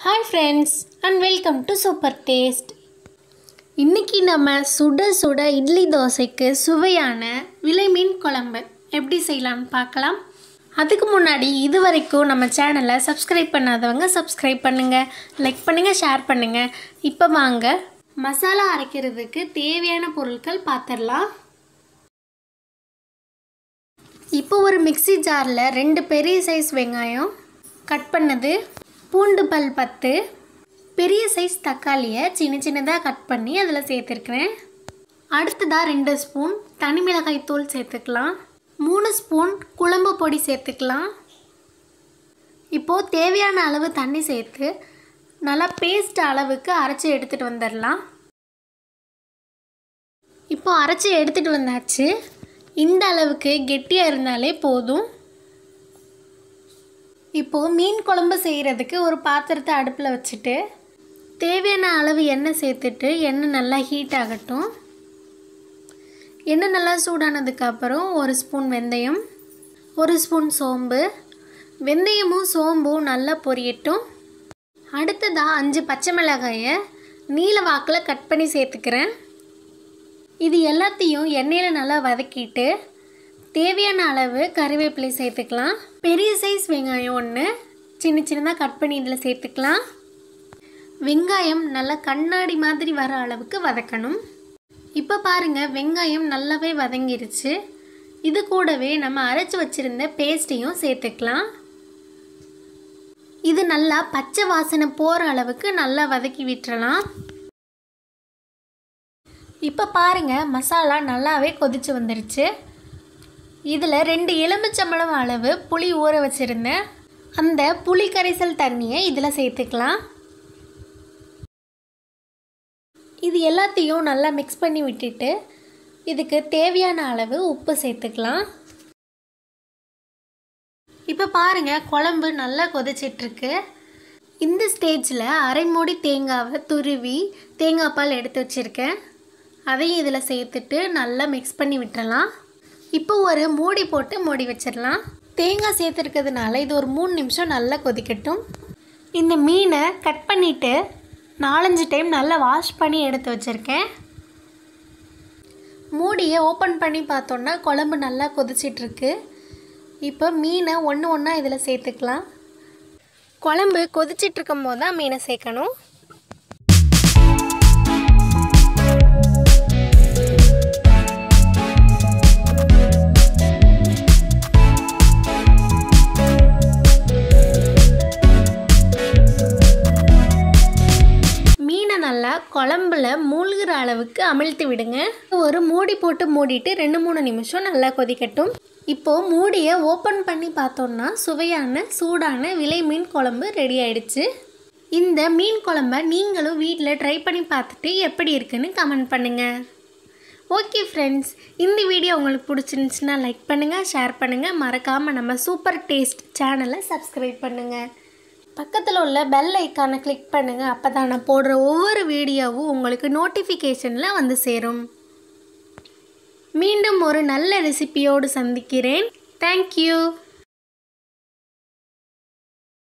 hi friends and welcome to super taste இன்றைக்கி நம்ம சுட சுட இட்லி தோசைக்கு சுவையான விலை மீன் குழம்பு எப்படி செய்யலாம்னு பார்க்கலாம் அதுக்கு முன்னாடி இது வரைக்கும் நம்ம சேனலை சப்ஸ்கிரைப் பண்ணாதவங்க சப்ஸ்கிரைப் பண்ணுங்கள் லைக் பண்ணுங்கள் ஷேர் பண்ணுங்கள் இப்போ வாங்க மசாலா அரைக்கிறதுக்கு தேவையான பொருட்கள் பார்த்துடலாம் இப்போ ஒரு மிக்ஸி ஜாரில் ரெண்டு பெரிய சைஸ் வெங்காயம் கட் பண்ணது பூண்டு பல் பத்து பெரிய சைஸ் தக்காளியை சின்ன சின்னதாக கட் பண்ணி அதில் சேர்த்துருக்குறேன் அடுத்ததாக ரெண்டு ஸ்பூன் தனி மிளகாய் தூள் சேர்த்துக்கலாம் மூணு ஸ்பூன் குழம்பு பொடி சேர்த்துக்கலாம் இப்போது தேவையான அளவு தண்ணி சேர்த்து நல்லா பேஸ்ட் அளவுக்கு அரைச்சி எடுத்துகிட்டு வந்துடலாம் இப்போ அரைச்சி எடுத்துகிட்டு வந்தாச்சு இந்த அளவுக்கு கெட்டியாக இருந்தாலே போதும் இப்போது மீன் குழம்பு செய்கிறதுக்கு ஒரு பாத்திரத்தை அடுப்பில் வச்சுட்டு தேவையான அளவு எண்ணெய் சேர்த்துட்டு எண்ணெய் நல்லா ஹீட் ஆகட்டும் எண்ணெய் நல்லா சூடானதுக்கப்புறம் ஒரு ஸ்பூன் வெந்தயம் ஒரு ஸ்பூன் சோம்பு வெந்தயமும் சோம்பும் நல்லா பொரியட்டும் அடுத்ததாக அஞ்சு பச்சை மிளகாயை நீல வாக்கில் கட் பண்ணி சேர்த்துக்கிறேன் இது எல்லாத்தையும் எண்ணெயில் நல்லா வதக்கிட்டு தேவையான அளவு கறிவேப்பிலை சேர்த்துக்கலாம் பெரிய சைஸ் வெங்காயம் ஒன்று சின்ன சின்னதாக கட் பண்ணி இதில் சேர்த்துக்கலாம் வெங்காயம் நல்லா கண்ணாடி மாதிரி வர அளவுக்கு வதக்கணும் இப்போ பாருங்கள் வெங்காயம் நல்லாவே வதங்கிருச்சு இது கூடவே நம்ம அரைச்சி வச்சுருந்த பேஸ்ட்டையும் சேர்த்துக்கலாம் இது நல்லா பச்சை வாசனை போகிற அளவுக்கு நல்லா வதக்கி விட்டுறலாம் இப்போ பாருங்கள் மசாலா நல்லாவே கொதிச்சு வந்துருச்சு இதில் ரெண்டு எலுமிச்சம்பழம் அளவு புளி ஊற வச்சுருந்தேன் அந்த புளி கரைசல் தண்ணியை இதில் சேர்த்துக்கலாம் இது எல்லாத்தையும் நல்லா மிக்ஸ் பண்ணி விட்டுட்டு இதுக்கு தேவையான அளவு உப்பு சேர்த்துக்கலாம் இப்போ பாருங்கள் குழம்பு நல்லா கொதிச்சிட்ருக்கு இந்த ஸ்டேஜில் அரை மூடி தேங்காவை துருவி தேங்காய் பால் எடுத்து வச்சுருக்கேன் அதையும் இதில் சேர்த்துட்டு நல்லா மிக்ஸ் பண்ணி விட்டுறலாம் இப்போ ஒரு மூடி போட்டு மூடி வச்சிடலாம் தேங்காய் சேர்த்துருக்கிறதுனால இது ஒரு மூணு நிமிஷம் நல்லா கொதிக்கட்டும் இந்த மீனை கட் பண்ணிவிட்டு நாலஞ்சு டைம் நல்லா வாஷ் பண்ணி எடுத்து வச்சுருக்கேன் மூடியை ஓப்பன் பண்ணி பார்த்தோன்னா குழம்பு நல்லா கொதிச்சிட்ருக்கு இப்போ மீனை ஒன்று ஒன்றா இதில் சேர்த்துக்கலாம் குழம்பு கொதிச்சிட்ருக்கும் போது தான் மீனை சேர்க்கணும் மீனை நல்லா குழம்புல மூழ்கிற அளவுக்கு அமிழ்த்து விடுங்க ஒரு மூடி போட்டு மூடிட்டு ரெண்டு மூணு நிமிஷம் நல்லா கொதிக்கட்டும் இப்போது மூடியை ஓப்பன் பண்ணி பார்த்தோன்னா சுவையான சூடான விலை மீன் குழம்பு ரெடி ஆயிடுச்சு இந்த மீன் குழம்ப நீங்களும் வீட்டில் ட்ரை பண்ணி பார்த்துட்டு எப்படி இருக்குன்னு கமெண்ட் பண்ணுங்கள் ஓகே ஃப்ரெண்ட்ஸ் இந்த வீடியோ உங்களுக்கு பிடிச்சிருந்துச்சுன்னா லைக் பண்ணுங்கள் ஷேர் பண்ணுங்கள் மறக்காமல் நம்ம சூப்பர் டேஸ்ட் சேனலை சப்ஸ்கிரைப் பண்ணுங்கள் பக்கத்தில் உள்ள பெல் ஐக்கானை கிளிக் பண்ணுங்கள் அப்போ தான் நான் போடுற ஒவ்வொரு வீடியோவும் உங்களுக்கு நோட்டிஃபிகேஷனில் வந்து சேரும் மீண்டும் ஒரு நல்ல ரெசிபியோடு சந்திக்கிறேன் தேங்க்யூ